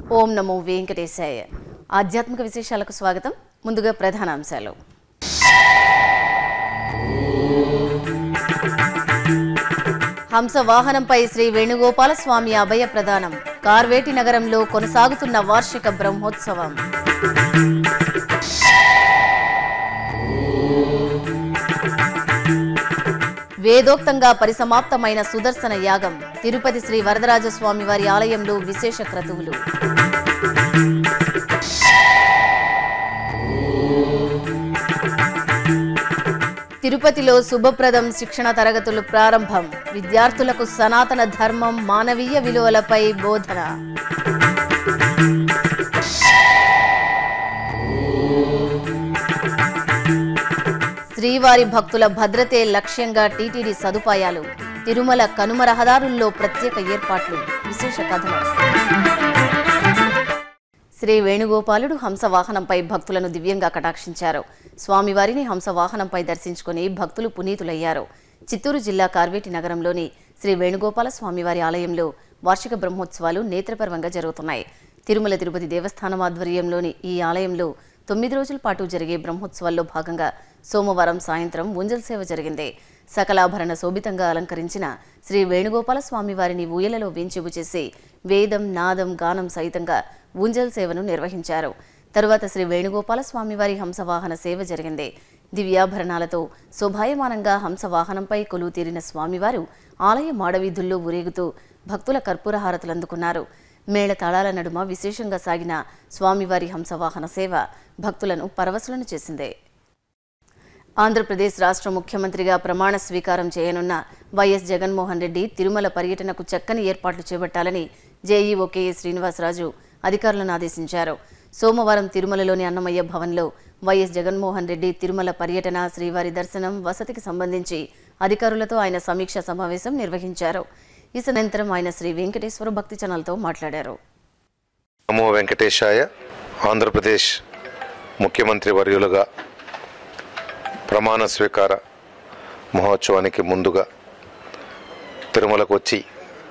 ఓం నమో వెంకటేశాయ ఆధ్యాత్మిక విశేషాలకు స్వాగతం ముందుగా ప్రధాన అంశాలు హంస వాహనంపై శ్రీ వేణుగోపాల స్వామి అభయ ప్రదానం కార్వేటి నగరంలో కొనసాగుతున్న వార్షిక బ్రహ్మోత్సవం వేదోక్తంగా పరిసమాప్తమైన సుదర్శన యాగం తిరుపతి శ్రీ వరదరాజ స్వామి వారి ఆలయంలో విశేష క్రతువులు తిరుపతిలో శుభప్రదం శిక్షణ తరగతులు ప్రారంభం విద్యార్థులకు సనాతన ధర్మం మానవీయ విలువలపై బోధన శ్రీవారి భక్తుల భద్రతే లక్ష్యంగా టీటీడీ సదుపాయాలు తిరుమల కనుమ రహదారుల్లో ప్రత్యేక ఏర్పాట్లు విశేష కథనం శ్రీ వేణుగోపాలుడు హంస వాహనంపై భక్తులను దివ్యంగా కటాక్షించారు స్వామివారిని హంస వాహనంపై దర్శించుకుని భక్తులు పునీతులయ్యారు చిత్తూరు జిల్లా కార్వేటి నగరంలోని శ్రీ వేణుగోపాల స్వామివారి ఆలయంలో వార్షిక బ్రహ్మోత్సవాలు నేత్రపర్వంగా జరుగుతున్నాయి తిరుమల తిరుపతి దేవస్థానం ఆధ్వర్యంలోని ఈ ఆలయంలో తొమ్మిది రోజుల పాటు జరిగే బ్రహ్మోత్సవాల్లో భాగంగా సోమవారం సాయంత్రం ఉంజల్ సేవ జరిగింది సకలాభరణ శోభితంగా అలంకరించిన శ్రీ వేణుగోపాల స్వామి వారిని ఊయలలో వేంచెబు చేసి వేదం నాదం గానం సహితంగా ఊంజల్ సేవను నిర్వహించారు తరువాత శ్రీ వేణుగోపాల స్వామివారి హంసవాహన సేవ జరిగింది దివ్యాభరణాలతో శోభాయమానంగా హంసవాహనంపై కొలువు తీరిన స్వామివారు ఆలయ మాడవీధుల్లో ఊరేగుతూ భక్తుల కర్పూర హారతులందుకున్నారు మేళ తాళాల నడుమ విశేషంగా సాగిన స్వామివారి హంసవాహన సేవ భక్తులను పరవశులను చేసింది ఆంధ్రప్రదేశ్ రాష్ట్ర ముఖ్యమంత్రిగా ప్రమాణ స్వీకారం చేయనున్న వైఎస్ జగన్మోహన్ రెడ్డి తిరుమల పర్యటనకు చక్కని ఏర్పాట్లు చేపట్టాలని జేఈఓ కేఏ శ్రీనివాసరాజు అధికారులను ఆదేశించారు సోమవారం తిరుమలలోని అన్నమయ్య భవన్లో వైఎస్ జగన్మోహన్ రెడ్డి తిరుమల పర్యటన శ్రీవారి దర్శనం వసతికి సంబంధించి అధికారులతో ఆయన సమీక్ష సమావేశం నిర్వహించారు ఈ అనంతరం ఆయన శ్రీ వెంకటేశ్వర భక్తి ఛానల్తో మాట్లాడారు నమో వెంకటేశాయ ఆంధ్రప్రదేశ్ ముఖ్యమంత్రి వర్యులుగా ప్రమాణ స్వీకార మహోత్సవానికి ముందుగా తిరుమలకు వచ్చి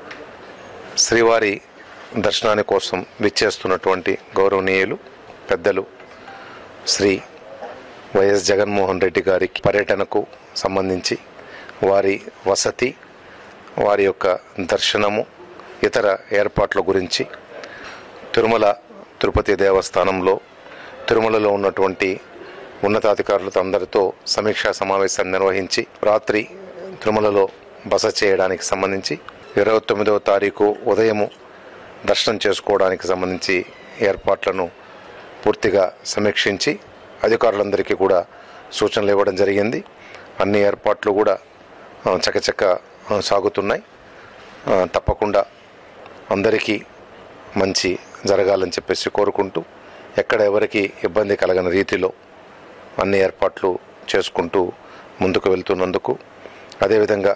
శ్రీవారి దర్శనాని కోసం విచ్చేస్తున్నటువంటి గౌరవనీయులు పెద్దలు శ్రీ వైఎస్ జగన్మోహన్ రెడ్డి గారి పర్యటనకు సంబంధించి వారి వసతి వారి యొక్క దర్శనము ఇతర ఏర్పాట్ల గురించి తిరుమల తిరుపతి దేవస్థానంలో తిరుమలలో ఉన్నటువంటి ఉన్నతాధికారులతో అందరితో సమీక్షా సమావేశాన్ని నిర్వహించి రాత్రి తిరుమలలో బస చేయడానికి సంబంధించి ఇరవై తొమ్మిదవ తారీఖు ఉదయము దర్శనం చేసుకోవడానికి సంబంధించి ఏర్పాట్లను పూర్తిగా సమీక్షించి అధికారులందరికీ కూడా సూచనలు ఇవ్వడం జరిగింది అన్ని ఏర్పాట్లు కూడా ఆ, చకచక ఆ, సాగుతున్నాయి ఆ, తప్పకుండా అందరికీ మంచి జరగాలని చెప్పేసి కోరుకుంటూ ఎక్కడ ఎవరికి ఇబ్బంది కలగని రీతిలో అన్ని ఏర్పాట్లు చేసుకుంటూ ముందుకు వెళ్తున్నందుకు అదేవిధంగా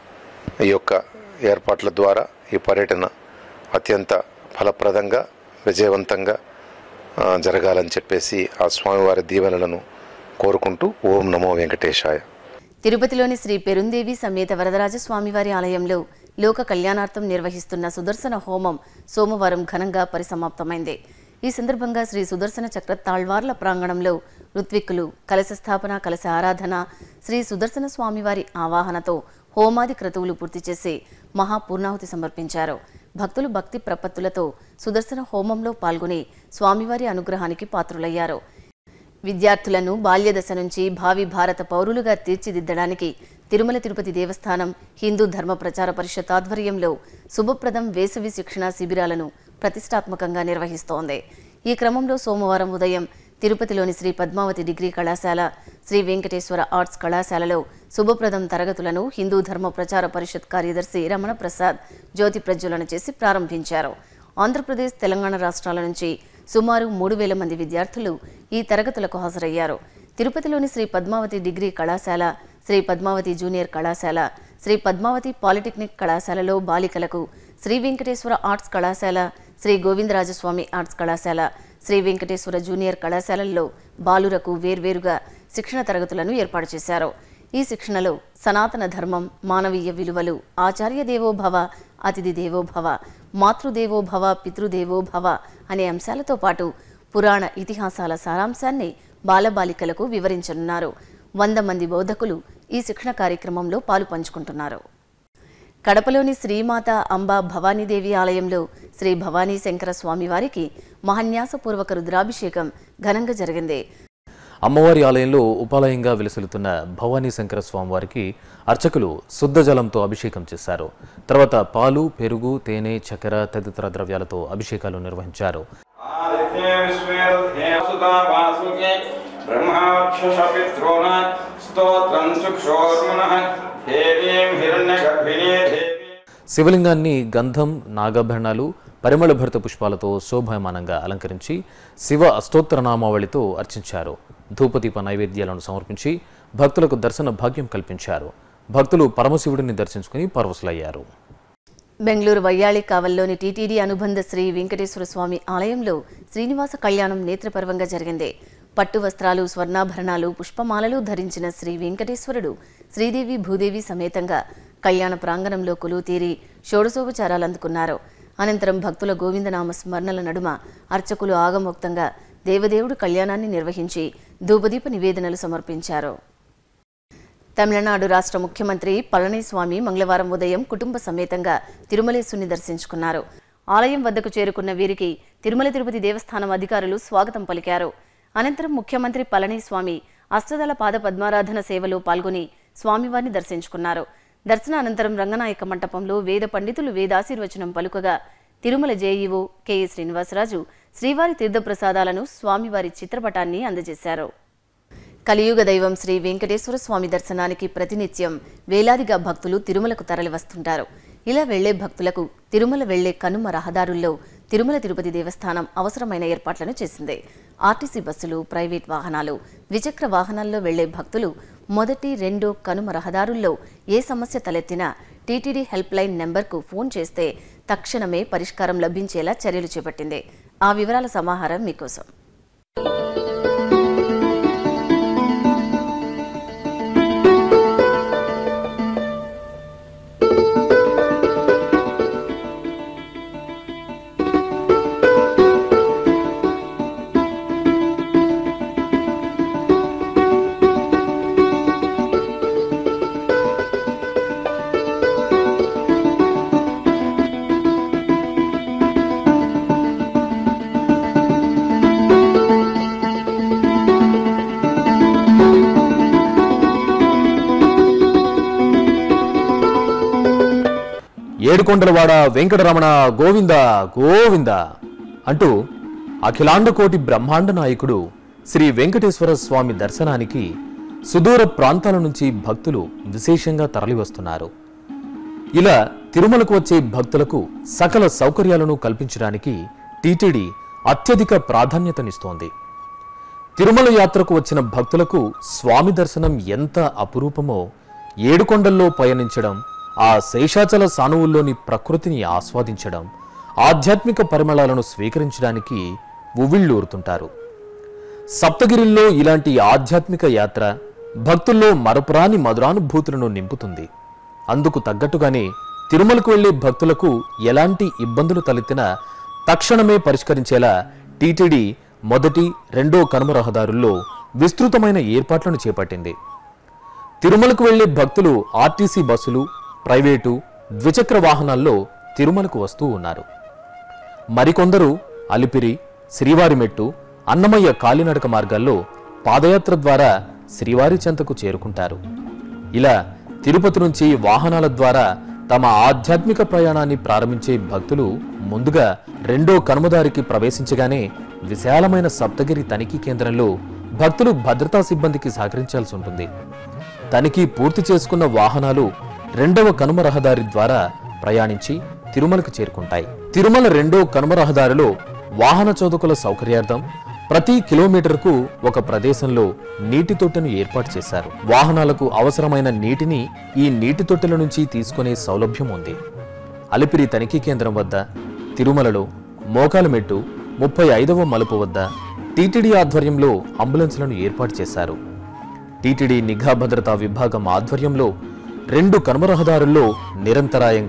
ఈ యొక్క ఏర్పాట్ల ద్వారా ఈ పర్యటన అత్యంత ఫలప్రదంగా విజయవంతంగా ఆ, జరగాలని చెప్పేసి ఆ స్వామివారి దీవెనలను కోరుకుంటూ ఓం నమో వెంకటేశాయ తిరుపతిలోని శ్రీ పెరుందేవి సమేత వరదరాజ స్వామివారి ఆలయంలో లోక కళ్యాణార్థం నిర్వహిస్తున్న సుదర్శన హోమం సోమవారం ఘనంగా పరిసమాప్తమైంది ఈ సందర్భంగా శ్రీ సుదర్శన చక్ర తాళ్వార్ల ప్రాంగణంలో ఋత్విక్కులు కలశ స్థాపన కలశ ఆరాధన శ్రీ సుదర్శన స్వామివారి ఆవాహనతో హోమాది క్రతువులు పూర్తి చేసి మహాపూర్ణాహుతి సమర్పించారు భక్తులు భక్తి ప్రపత్తులతో సుదర్శన హోమంలో పాల్గొని స్వామివారి అనుగ్రహానికి పాత్రులయ్యారు విద్యార్థులను బాల్యదశ నుంచి భావి భారత పౌరులుగా తీర్చిదిద్దడానికి తిరుమల తిరుపతి దేవస్థానం హిందూ ధర్మ ప్రచార పరిషత్ ఆధ్వర్యంలో శుభప్రదం వేసవి శిక్షణ శిబిరాలను ప్రతిష్టాత్మకంగా నిర్వహిస్తోంది ఈ క్రమంలో సోమవారం ఉదయం తిరుపతిలోని శ్రీ పద్మావతి డిగ్రీ కళాశాల శ్రీ వెంకటేశ్వర ఆర్ట్స్ కళాశాలలో శుభప్రదం తరగతులను హిందూ ధర్మ ప్రచార పరిషత్ కార్యదర్శి రమణ ప్రసాద్ జ్యోతి ప్రజ్వలన చేసి ప్రారంభించారు ఆంధ్రప్రదేశ్ తెలంగాణ రాష్ట్రాల నుంచి సుమారు మూడు వేల మంది విద్యార్థులు ఈ తరగతులకు హాజరయ్యారు తిరుపతిలోని శ్రీ పద్మావతి డిగ్రీ కళాశాల శ్రీ పద్మావతి జూనియర్ కళాశాల శ్రీ పద్మావతి పాలిటెక్నిక్ కళాశాలలో బాలికలకు శ్రీ వెంకటేశ్వర ఆర్ట్స్ కళాశాల శ్రీ గోవిందరాజస్వామి ఆర్ట్స్ కళాశాల శ్రీ వెంకటేశ్వర జూనియర్ కళాశాలల్లో బాలురకు వేర్వేరుగా శిక్షణ తరగతులను ఏర్పాటు చేశారు ఈ శిక్షణలో సనాతన ధర్మం మానవీయ విలువలు ఆచార్య దేవోభవ అతిథి దేవోభవ మాతృదేవో భవ పితృదేవో భవ అనే అంశాలతో పాటు పురాణ ఇతిహాసాల సారాంశాన్ని బాలబాలికలకు వివరించనున్నారు వంద మంది బోధకులు ఈ శిక్షణ కార్యక్రమంలో పాలు పంచుకుంటున్నారు కడపలోని శ్రీమాత అంబా భవానీదేవి ఆలయంలో శ్రీ భవానీ శంకర స్వామివారికి మహన్యాసపూర్వక రుద్రాభిషేకం ఘనంగా జరిగింది అమ్మవారి ఆలయంలో ఉపాలయంగా విలసిల్లుతున్న భవానీ శంకర స్వామివారికి అర్చకులు శుద్ధ జలంతో అభిషేకం చేశారు తర్వాత పాలు పెరుగు తేనె చక్కెర తదితర ద్రవ్యాలతో అభిషేకాలు నిర్వహించారు ఆదిత్యే విశ్వేరుధ్యే సుతా వాసుకే బ్రహ్మాక్షపిత్రోణ స్తోత్రం చుక్షోర్మునః దేవీం హిరణ్యగర్భిణీ దేవీ శివలింగాన్ని గంధం నాగాభరణాలు పరిమళ భరిత పుష్పాలతో శోభాయమానంగా అలంకరించి శివ అష్టోత్తర నామావళితో అర్చించారు ధూపదీప నైవేద్యాలను సమర్పించి భక్తులకు దర్శన భాగ్యం కల్పించారు భక్తులు పరమశివుడిని దర్శించుకుని పరవశులయ్యారు బెంగళూరు వయ్యాళి కావల్లోని టీటీడీ అనుబంధ శ్రీ వెంకటేశ్వర స్వామి ఆలయంలో శ్రీనివాస కళ్యాణం నేత్రపర్వంగా జరిగింది పట్టు వస్త్రాలు స్వర్ణాభరణాలు పుష్పమాలలు ధరించిన శ్రీ వెంకటేశ్వరుడు శ్రీదేవి భూదేవి సమేతంగా కళ్యాణ ప్రాంగణంలో కొలువు తీరి షోడశోపచారాలు అందుకున్నారు అనంతరం భక్తుల గోవిందనామ స్మరణల నడుమ అర్చకులు ఆగమోక్తంగా దేవదేవుడు కళ్యాణాన్ని నిర్వహించి ధూపదీప నివేదనలు సమర్పించారు తమిళనాడు రాష్ట్ర ముఖ్యమంత్రి పళనిస్వామి మంగళవారం ఉదయం కుటుంబ సమేతంగా తిరుమలేశుని దర్శించుకున్నారు ఆలయం వద్దకు చేరుకున్న వీరికి తిరుమల తిరుపతి దేవస్థానం అధికారులు స్వాగతం పలికారు అనంతరం ముఖ్యమంత్రి పళనిస్వామి అష్టదళ పాద పద్మారాధన సేవలో పాల్గొని స్వామివారిని దర్శించుకున్నారు దర్శన అనంతరం రంగనాయక మంటపంలో వేద పండితులు వేదాశీర్వచనం పలుకగా తిరుమల జేఈఓ కెఏ శ్రీనివాసరాజు శ్రీవారి తీర్థప్రసాదాలను స్వామివారి చిత్రపటాన్ని అందజేశారు కలియుగ దైవం శ్రీ వెంకటేశ్వర స్వామి దర్శనానికి ప్రతినిత్యం వేలాదిగా భక్తులు తిరుమలకు తరలివస్తుంటారు ఇలా వెళ్లే భక్తులకు తిరుమల వెళ్లే కనుమ రహదారుల్లో తిరుమల తిరుపతి దేవస్థానం అవసరమైన ఏర్పాట్లను చేసింది ఆర్టీసీ బస్సులు ప్రైవేట్ వాహనాలు ద్విచక్ర వాహనాల్లో వెళ్లే భక్తులు మొదటి రెండో కనుమ రహదారుల్లో ఏ సమస్య తలెత్తినా టీటీడీ హెల్ప్ లైన్ నెంబర్కు ఫోన్ చేస్తే తక్షణమే పరిష్కారం లభించేలా చర్యలు చేపట్టింది ఆ వివరాల సమాహారం మీకోసం ఏడుకొండలవాడ వెంకటరమణ గోవింద గోవింద అంటూ అఖిలాండ కోటి బ్రహ్మాండ నాయకుడు శ్రీ వెంకటేశ్వర స్వామి దర్శనానికి సుదూర ప్రాంతాల నుంచి భక్తులు విశేషంగా తరలివస్తున్నారు ఇలా తిరుమలకు వచ్చే భక్తులకు సకల సౌకర్యాలను కల్పించడానికి టీటీడీ అత్యధిక ప్రాధాన్యతనిస్తోంది తిరుమల యాత్రకు వచ్చిన భక్తులకు స్వామి దర్శనం ఎంత అపురూపమో ఏడుకొండల్లో పయనించడం ఆ శేషాచల సానువుల్లోని ప్రకృతిని ఆస్వాదించడం ఆధ్యాత్మిక పరిమళాలను స్వీకరించడానికి ఉవ్విళ్ళూరుతుంటారు సప్తగిరిల్లో ఇలాంటి ఆధ్యాత్మిక యాత్ర భక్తుల్లో మరపురాని మధురానుభూతులను నింపుతుంది అందుకు తగ్గట్టుగానే తిరుమలకు వెళ్లే భక్తులకు ఎలాంటి ఇబ్బందులు తలెత్తినా తక్షణమే పరిష్కరించేలా టీటీడీ మొదటి రెండో కనుమ రహదారుల్లో విస్తృతమైన ఏర్పాట్లను చేపట్టింది తిరుమలకు వెళ్లే భక్తులు ఆర్టీసీ బస్సులు ప్రైవేటు ద్విచక్ర వాహనాల్లో తిరుమలకు వస్తూ ఉన్నారు మరికొందరు అలిపిరి శ్రీవారిమెట్టు అన్నమయ్య కాలినడక మార్గాల్లో పాదయాత్ర ద్వారా శ్రీవారి చెంతకు చేరుకుంటారు ఇలా తిరుపతి నుంచి వాహనాల ద్వారా తమ ఆధ్యాత్మిక ప్రయాణాన్ని ప్రారంభించే భక్తులు ముందుగా రెండో కనుమదారికి ప్రవేశించగానే విశాలమైన సప్తగిరి తనిఖీ కేంద్రంలో భక్తులు భద్రతా సిబ్బందికి సహకరించాల్సి ఉంటుంది తనిఖీ పూర్తి చేసుకున్న వాహనాలు రెండవ కనుమ రహదారి ద్వారా ప్రయాణించి తిరుమలకు చేరుకుంటాయి తిరుమల రెండో కనుమ రహదారిలో వాహన చోదకుల సౌకర్యార్థం ప్రతి కిలోమీటర్కు ఒక ప్రదేశంలో నీటి తొట్టెను ఏర్పాటు చేశారు వాహనాలకు అవసరమైన నీటిని ఈ నీటి తొట్టెల నుంచి తీసుకునే సౌలభ్యం ఉంది అలిపిరి తనిఖీ కేంద్రం వద్ద తిరుమలలో మోకాలమెట్టు ముప్పై ఐదవ మలుపు వద్ద టీటీడీ ఆధ్వర్యంలో అంబులెన్స్లను ఏర్పాటు చేశారు టీటీడీ నిఘా భద్రతా విభాగం ఆధ్వర్యంలో రెండు కనుమ రహదారుల్లో నిరంతరాయంగా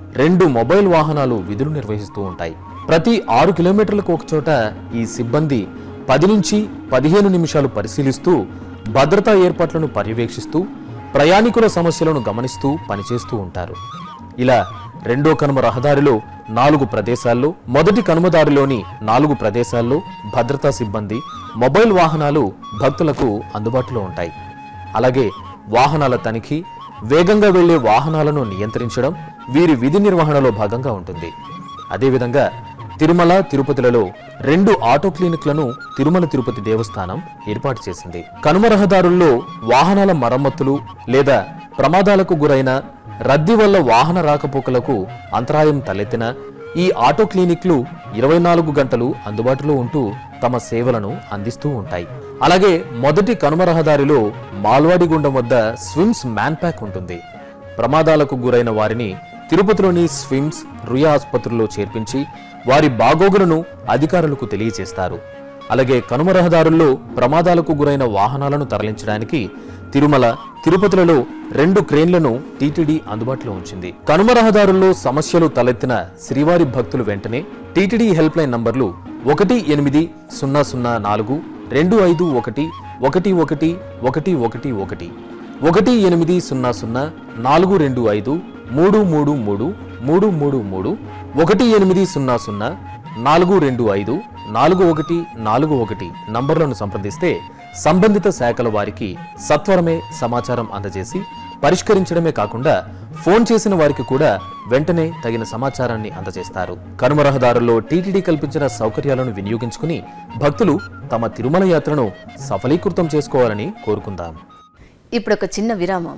రెండు మొబైల్ వాహనాలు విధులు నిర్వహిస్తూ ఉంటాయి ప్రతి ఆరు కిలోమీటర్లకు ఒక చోట ఈ సిబ్బంది పది నుంచి పదిహేను నిమిషాలు పరిశీలిస్తూ భద్రతా ఏర్పాట్లను పర్యవేక్షిస్తూ ప్రయాణికుల సమస్యలను గమనిస్తూ పనిచేస్తూ ఉంటారు ఇలా రెండో కనుమ రహదారిలో నాలుగు ప్రదేశాల్లో మొదటి కనుమదారిలోని నాలుగు ప్రదేశాల్లో భద్రతా సిబ్బంది మొబైల్ వాహనాలు భక్తులకు అందుబాటులో ఉంటాయి అలాగే వాహనాల తనిఖీ వేగంగా వెళ్లే వాహనాలను నియంత్రించడం వీరి విధి నిర్వహణలో భాగంగా ఉంటుంది అదేవిధంగా తిరుమల తిరుపతిలలో రెండు ఆటో క్లినిక్లను తిరుమల తిరుపతి దేవస్థానం ఏర్పాటు చేసింది కనుమ రహదారుల్లో వాహనాల మరమ్మతులు లేదా ప్రమాదాలకు గురైన రద్దీ వల్ల వాహన రాకపోకలకు అంతరాయం తలెత్తిన ఈ ఆటో క్లినిక్లు ఇరవై నాలుగు గంటలు అందుబాటులో ఉంటూ తమ సేవలను అందిస్తూ ఉంటాయి అలాగే మొదటి కనుమ రహదారిలో మాల్వాడి గుండం వద్ద స్విమ్స్ మ్యాన్ ప్యాక్ ఉంటుంది ప్రమాదాలకు గురైన వారిని తిరుపతిలోని స్విమ్స్ రుయా ఆసుపత్రిలో చేర్పించి వారి బాగోగులను అధికారులకు తెలియజేస్తారు అలాగే కనుమ రహదారుల్లో ప్రమాదాలకు గురైన వాహనాలను తరలించడానికి తిరుమల తిరుపతిలలో రెండు క్రేన్లను టీటీడీ అందుబాటులో ఉంచింది కనుమ రహదారుల్లో సమస్యలు తలెత్తిన శ్రీవారి భక్తులు వెంటనే టీటీడీ హెల్ప్ లైన్ నంబర్లు ఒకటి ఎనిమిది సున్నా సున్నా నాలుగు రెండు ఐదు ఒకటి ఒకటి ఒకటి ఒకటి ఒకటి ఒకటి ఒకటి ఎనిమిది సున్నా సున్నా నాలుగు రెండు ఐదు మూడు మూడు మూడు మూడు మూడు మూడు ఒకటి ఎనిమిది సున్నా సున్నా నాలుగు రెండు ఐదు నాలుగు ఒకటి నాలుగు ఒకటి నంబర్లను సంప్రదిస్తే సంబంధిత శాఖల వారికి సత్వరమే సమాచారం అందజేసి పరిష్కరించడమే కాకుండా ఫోన్ చేసిన వారికి కూడా వెంటనే తగిన సమాచారాన్ని అందజేస్తారు కనుమ రహదారుల్లో టీటీడీ కల్పించిన సౌకర్యాలను వినియోగించుకుని భక్తులు తమ తిరుమల యాత్రను సఫలీకృతం చేసుకోవాలని కోరుకుందాం ఇప్పుడు ఒక చిన్న విరామం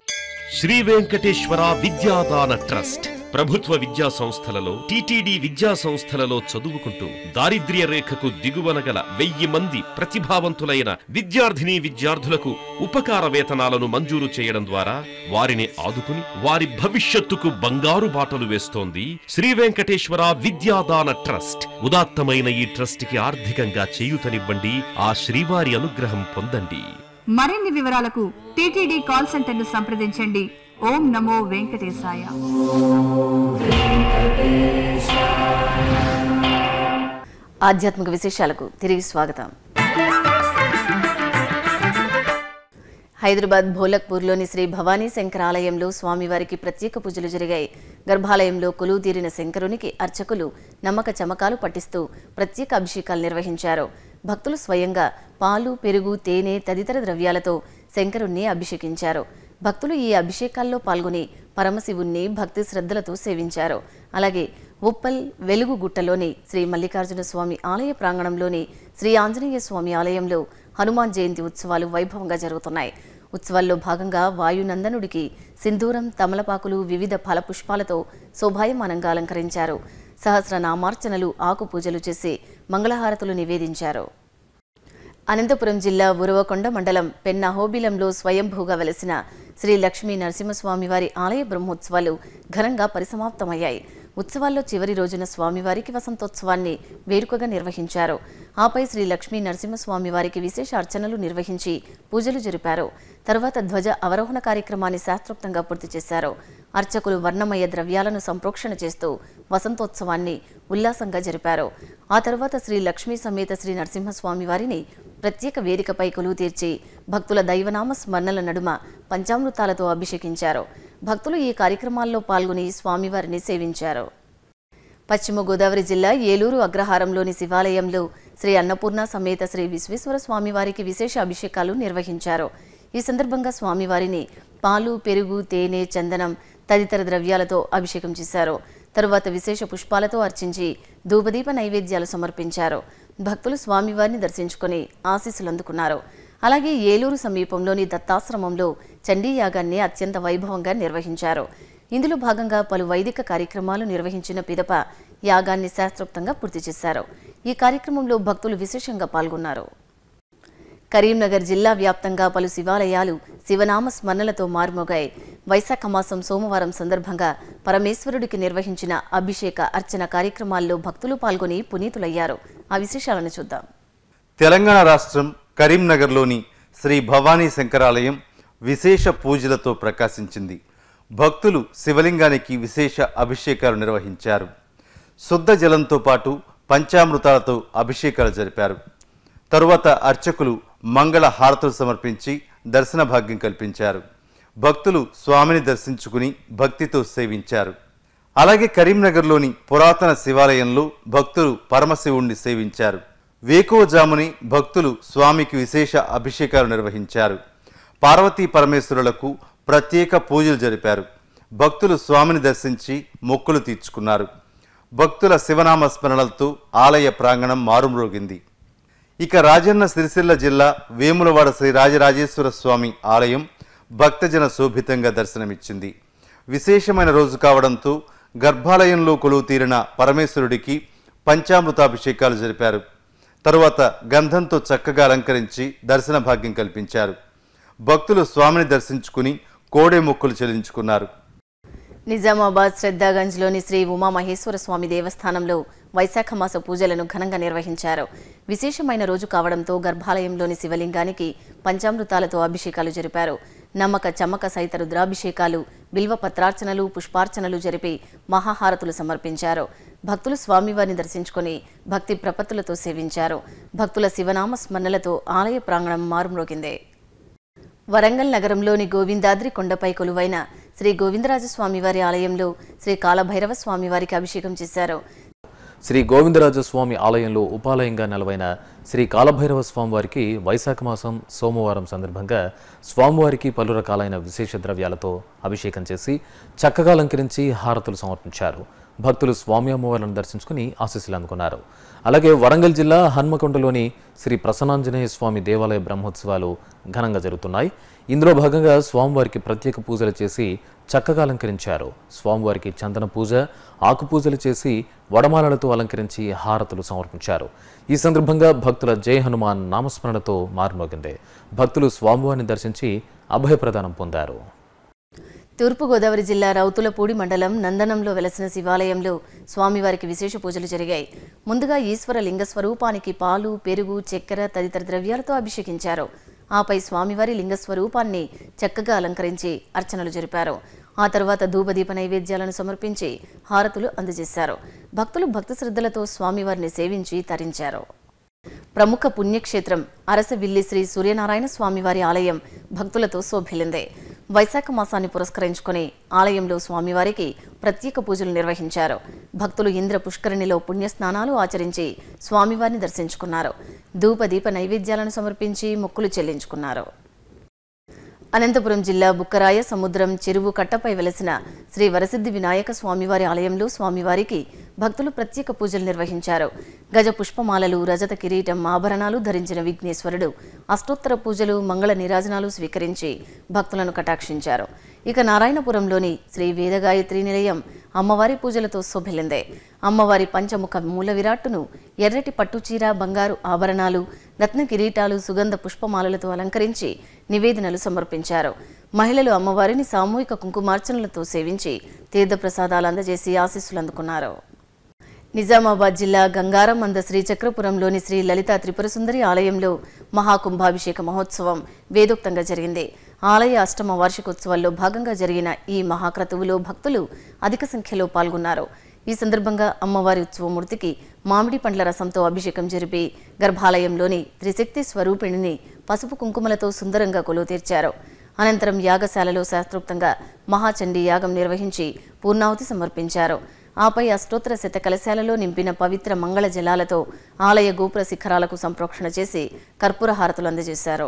శ్రీ వెంకటేశ్వర విద్యాదాన ట్రస్ట్ ప్రభుత్వ విద్యా సంస్థలలో టిటిడి విద్యా సంస్థలలో చదువుకుంటూ దారిద్ర్య రేఖకు దిగువన గల వెయ్యి మంది ప్రతిభావంతులైన విద్యార్థిని విద్యార్థులకు ఉపకార వేతనాలను మంజూరు చేయడం ద్వారా వారిని ఆదుకుని వారి భవిష్యత్తుకు బంగారు బాటలు వేస్తోంది శ్రీ వెంకటేశ్వర విద్యాదాన ట్రస్ట్ ఉదాత్తమైన ఈ ట్రస్ట్ కి ఆర్థికంగా చేయూతనివ్వండి ఆ శ్రీవారి అనుగ్రహం పొందండి మరిన్ని వివరాలకు టీటీడీ కాల్ సెంటర్ను సంప్రదించండి ఓం నమో వెంకటేశాయ ఆధ్యాత్మిక విశేషాలకు తిరిగి స్వాగతం హైదరాబాద్ భోలక్పూర్లోని శ్రీ భవానీ శంకర ఆలయంలో స్వామివారికి ప్రత్యేక పూజలు జరిగాయి గర్భాలయంలో కొలువు తీరిన శంకరునికి అర్చకులు నమ్మక చమకాలు పట్టిస్తూ ప్రత్యేక అభిషేకాలు నిర్వహించారు భక్తులు స్వయంగా పాలు పెరుగు తేనె తదితర ద్రవ్యాలతో శంకరుణ్ణి అభిషేకించారు భక్తులు ఈ అభిషేకాల్లో పాల్గొని పరమశివుణ్ణి భక్తి శ్రద్ధలతో సేవించారు అలాగే ఉప్పల్ వెలుగు గుట్టలోని శ్రీ మల్లికార్జున స్వామి ఆలయ ప్రాంగణంలోని శ్రీ ఆంజనేయ స్వామి ఆలయంలో హనుమాన్ జయంతి ఉత్సవాలు వైభవంగా జరుగుతున్నాయి ఉత్సవాల్లో భాగంగా వాయునందనుడికి సింధూరం తమలపాకులు వివిధ ఫలపుష్పాలతో శోభాయమానంగా అలంకరించారు సహస్రనామార్చనలు ఆకు పూజలు చేసి మంగళహారతులు నివేదించారు అనంతపురం జిల్లా ఉరవకొండ మండలం పెన్నాహోబిలంలో స్వయంభూగా వెలసిన శ్రీ లక్ష్మీ నరసింహస్వామివారి ఆలయ బ్రహ్మోత్సవాలు ఘనంగా పరిసమాప్తమయ్యాయి ఉత్సవాల్లో చివరి రోజున స్వామివారికి వసంతోత్సవాన్ని వేడుకగా నిర్వహించారు ఆపై శ్రీ లక్ష్మీ నరసింహస్వామివారికి విశేష అర్చనలు నిర్వహించి పూజలు జరిపారు తర్వాత ధ్వజ అవరోహణ కార్యక్రమాన్ని శాస్త్రోక్తంగా పూర్తి చేశారు అర్చకులు వర్ణమయ ద్రవ్యాలను సంప్రోక్షణ చేస్తూ వసంతోత్సవాన్ని ఉల్లాసంగా జరిపారు ఆ తర్వాత శ్రీ లక్ష్మీ సమేత శ్రీ నరసింహస్వామి వారిని ప్రత్యేక వేదికపై కొలువు తీర్చి భక్తుల దైవనామ స్మరణల నడుమ పంచామృతాలతో అభిషేకించారు భక్తులు ఈ కార్యక్రమాల్లో పాల్గొని స్వామివారిని సేవించారు పశ్చిమ గోదావరి జిల్లా ఏలూరు అగ్రహారంలోని శివాలయంలో శ్రీ అన్నపూర్ణ సమేత శ్రీ విశ్వేశ్వర స్వామివారికి విశేష అభిషేకాలు నిర్వహించారు ఈ సందర్భంగా స్వామివారిని పాలు పెరుగు తేనె చందనం తదితర ద్రవ్యాలతో అభిషేకం చేశారు తరువాత విశేష పుష్పాలతో అర్చించి ధూపదీప నైవేద్యాలు సమర్పించారు భక్తులు స్వామివారిని దర్శించుకొని ఆశీస్సులు అందుకున్నారు అలాగే ఏలూరు సమీపంలోని దత్తాశ్రమంలో చండీ యాగాన్ని అత్యంత వైభవంగా నిర్వహించారు ఇందులో భాగంగా పలు వైదిక కార్యక్రమాలు నిర్వహించిన పిదప యాగాన్ని శాస్త్రోక్తంగా పూర్తి చేశారు ఈ కార్యక్రమంలో భక్తులు విశేషంగా పాల్గొన్నారు కరీంనగర్ జిల్లా వ్యాప్తంగా పలు శివాలయాలు శివనామ స్మరణలతో మారుమోగాయి వైశాఖ మాసం సోమవారం సందర్భంగా పరమేశ్వరుడికి నిర్వహించిన అభిషేక అర్చన కార్యక్రమాల్లో భక్తులు పాల్గొని పునీతులయ్యారు ఆ విశేషాలను చూద్దాం తెలంగాణ రాష్ట్రం కరీంనగర్లోని శ్రీ భవానీ శంకరాలయం విశేష పూజలతో ప్రకాశించింది భక్తులు శివలింగానికి విశేష అభిషేకాలు నిర్వహించారు శుద్ధ జలంతో పాటు పంచామృతాలతో అభిషేకాలు జరిపారు తరువాత అర్చకులు మంగళ హారతులు సమర్పించి దర్శన భాగ్యం కల్పించారు భక్తులు స్వామిని దర్శించుకుని భక్తితో సేవించారు అలాగే కరీంనగర్లోని పురాతన శివాలయంలో భక్తులు పరమశివుణ్ణి సేవించారు వేకువజాముని భక్తులు స్వామికి విశేష అభిషేకాలు నిర్వహించారు పార్వతీ పరమేశ్వరులకు ప్రత్యేక పూజలు జరిపారు భక్తులు స్వామిని దర్శించి మొక్కులు తీర్చుకున్నారు భక్తుల శివనామ స్మరణలతో ఆలయ ప్రాంగణం మారుమ్రోగింది ఇక రాజన్న సిరిసిల్ల జిల్లా వేములవాడ శ్రీ రాజరాజేశ్వర స్వామి ఆలయం భక్తజన శోభితంగా దర్శనమిచ్చింది విశేషమైన రోజు కావడంతో గర్భాలయంలో కొలువు తీరిన పరమేశ్వరుడికి పంచామృతాభిషేకాలు జరిపారు తరువాత గంధంతో చక్కగా అలంకరించి దర్శన భాగ్యం కల్పించారు భక్తులు స్వామిని దర్శించుకుని కోడే మొక్కులు చెల్లించుకున్నారు నిజామాబాద్ శ్రద్ధాగంజ్లోని శ్రీ ఉమామహేశ్వర స్వామి దేవస్థానంలో వైశాఖ మాస పూజలను ఘనంగా నిర్వహించారు విశేషమైన రోజు కావడంతో గర్భాలయంలోని శివలింగానికి పంచామృతాలతో అభిషేకాలు జరిపారు నమ్మక చమ్మక సహిత రుద్రాభిషేకాలు బిల్వ పత్రార్చనలు పుష్పార్చనలు జరిపి మహాహారతులు సమర్పించారు భక్తులు స్వామివారిని దర్శించుకొని భక్తి ప్రపత్తులతో సేవించారు భక్తుల శివనామ స్మరణలతో ఆలయ ప్రాంగణం మారుమ్రోగింది వరంగల్ నగరంలోని గోవిందాద్రి కొండపై కొలువైన శ్రీ గోవిందరాజ స్వామివారి ఆలయంలో శ్రీ కాలభైరవ స్వామివారికి అభిషేకం చేశారు శ్రీ గోవిందరాజ స్వామి ఆలయంలో ఉపాలయంగా నెలవైన శ్రీ కాలభైరవ స్వామివారికి వైశాఖ మాసం సోమవారం సందర్భంగా స్వామివారికి పలు రకాలైన విశేష ద్రవ్యాలతో అభిషేకం చేసి చక్కగా అలంకరించి హారతులు సమర్పించారు భక్తులు స్వామి అమ్మవారిని దర్శించుకుని ఆశీస్సులు అందుకున్నారు అలాగే వరంగల్ జిల్లా హన్మకొండలోని శ్రీ ప్రసన్నాంజనేయ స్వామి దేవాలయ బ్రహ్మోత్సవాలు ఘనంగా జరుగుతున్నాయి ఇందులో భాగంగా స్వామివారికి ప్రత్యేక పూజలు చేసి చక్కగా అలంకరించారు స్వామివారికి చందన పూజ ఆకు పూజలు చేసి వడమాలలతో అలంకరించి హారతులు సమర్పించారు ఈ సందర్భంగా భక్తుల జయ హనుమాన్ నామస్మరణతో మారుమోగింది భక్తులు స్వామివారిని దర్శించి అభయప్రదానం పొందారు తూర్పుగోదావరి జిల్లా రౌతులపూడి మండలం నందనంలో వెలసిన శివాలయంలో స్వామివారికి విశేష పూజలు జరిగాయి ముందుగా ఈశ్వర లింగ స్వరూపానికి పాలు పెరుగు చక్కెర తదితర ద్రవ్యాలతో అభిషేకించారు ఆపై స్వామివారి లింగ స్వరూపాన్ని చక్కగా అలంకరించి అర్చనలు జరిపారు ఆ తర్వాత ధూపదీప నైవేద్యాలను సమర్పించి హారతులు అందజేశారు భక్తులు భక్తి శ్రద్ధలతో స్వామివారిని సేవించి తరించారు ప్రముఖ పుణ్యక్షేత్రం అరసవిల్లి శ్రీ సూర్యనారాయణ స్వామివారి ఆలయం భక్తులతో శోభిల్లిందే వైశాఖ మాసాన్ని పురస్కరించుకొని ఆలయంలో స్వామివారికి ప్రత్యేక పూజలు నిర్వహించారు భక్తులు ఇంద్ర పుష్కరిణిలో పుణ్యస్నానాలు ఆచరించి స్వామివారిని దర్శించుకున్నారు ధూపదీప నైవేద్యాలను సమర్పించి మొక్కులు చెల్లించుకున్నారు అనంతపురం జిల్లా బుక్కరాయ సముద్రం చెరువు కట్టపై వెలసిన శ్రీ వరసిద్ధి వినాయక స్వామివారి ఆలయంలో స్వామివారికి భక్తులు ప్రత్యేక పూజలు నిర్వహించారు గజ పుష్పమాలలు రజత కిరీటం ఆభరణాలు ధరించిన విఘ్నేశ్వరుడు అష్టోత్తర పూజలు మంగళ నీరాజనాలు స్వీకరించి భక్తులను కటాక్షించారు ఇక నారాయణపురంలోని శ్రీ వేదగాయత్రి నిలయం అమ్మవారి పూజలతో శోభిల్లిందే అమ్మవారి పంచముఖ మూల విరాట్టును ఎర్రటి పట్టుచీర బంగారు ఆభరణాలు రత్న కిరీటాలు సుగంధ పుష్పమాలలతో అలంకరించి నివేదనలు సమర్పించారు మహిళలు అమ్మవారిని సామూహిక కుంకుమార్చనలతో సేవించి తీర్థప్రసాదాలు అందజేసి ఆశీస్సులు అందుకున్నారు నిజామాబాద్ జిల్లా గంగారం మంద శ్రీచక్రపురంలోని శ్రీ లలిత త్రిపుర సుందరి ఆలయంలో మహాకుంభాభిషేక మహోత్సవం వేదోక్తంగా జరిగింది ఆలయ అష్టమ వార్షికోత్సవాల్లో భాగంగా జరిగిన ఈ మహాక్రతువులో భక్తులు అధిక సంఖ్యలో పాల్గొన్నారు ఈ సందర్భంగా అమ్మవారి ఉత్సవమూర్తికి మామిడి పండ్ల రసంతో అభిషేకం జరిపి గర్భాలయంలోని త్రిశక్తి స్వరూపిణిని పసుపు కుంకుమలతో సుందరంగా కొలువు తీర్చారు అనంతరం యాగశాలలో శాస్త్రోక్తంగా మహాచండీ యాగం నిర్వహించి పూర్ణాహుతి సమర్పించారు ఆపై అష్టోత్తర శత కలశాలలో నింపిన పవిత్ర మంగళ జలాలతో ఆలయ గోపుర శిఖరాలకు సంప్రోక్షణ చేసి కర్పూర హారతులు అందజేశారు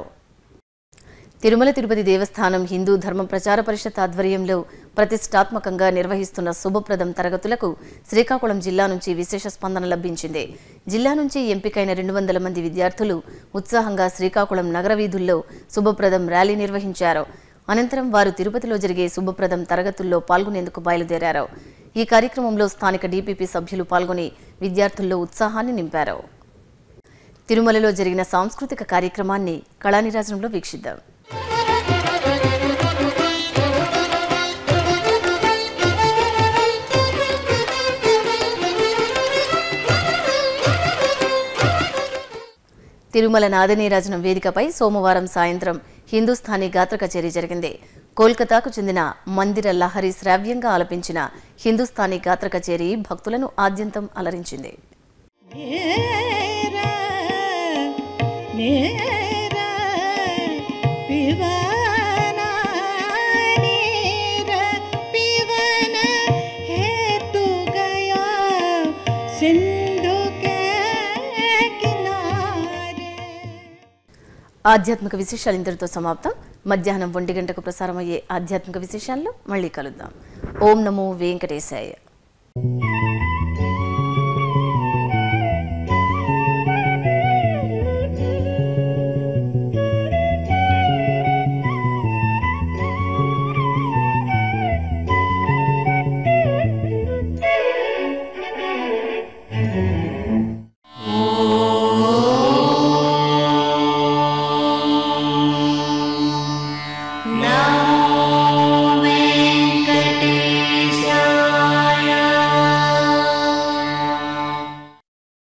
తిరుమల తిరుపతి దేవస్థానం హిందూ ధర్మ ప్రచార పరిషత్ ఆధ్వర్యంలో ప్రతిష్టాత్మకంగా నిర్వహిస్తున్న శుభప్రదం తరగతులకు శ్రీకాకుళం జిల్లా నుంచి విశేష స్పందన లభించింది జిల్లా నుంచి ఎంపికైన రెండు వందల మంది విద్యార్థులు ఉత్సాహంగా శ్రీకాకుళం నగర వీధుల్లో శుభప్రదం ర్యాలీ నిర్వహించారు అనంతరం వారు తిరుపతిలో జరిగే శుభప్రదం తరగతుల్లో పాల్గొనేందుకు బయలుదేరారు ఈ కార్యక్రమంలో స్థానిక డీపీపీ సభ్యులు పాల్గొని విద్యార్థుల్లో ఉత్సాహాన్ని నింపారు తిరుమలలో జరిగిన సాంస్కృతిక కార్యక్రమాన్ని కళానిరాజనంలో వీక్షిద్దాం తిరుమల నాదనీరాజనం వేదికపై సోమవారం సాయంత్రం హిందుస్థానీ గాత్ర కచేరీ జరిగింది కోల్కతాకు చెందిన మందిర లహరి శ్రావ్యంగా ఆలపించిన హిందుస్థానీ గాత్ర కచేరీ భక్తులను ఆద్యంతం అలరించింది నేరా నేరా పివన నీర పివన हेतु गया सिंधु के किनारे ఆధ్యాత్మిక విశేషాలు ఇంతటితో సమాప్తం మధ్యాహ్నం ఒంటి గంటకు ప్రసారమయ్యే ఆధ్యాత్మిక విశేషాల్లో మళ్ళీ కలుద్దాం ఓం నమో వెంకటేశాయ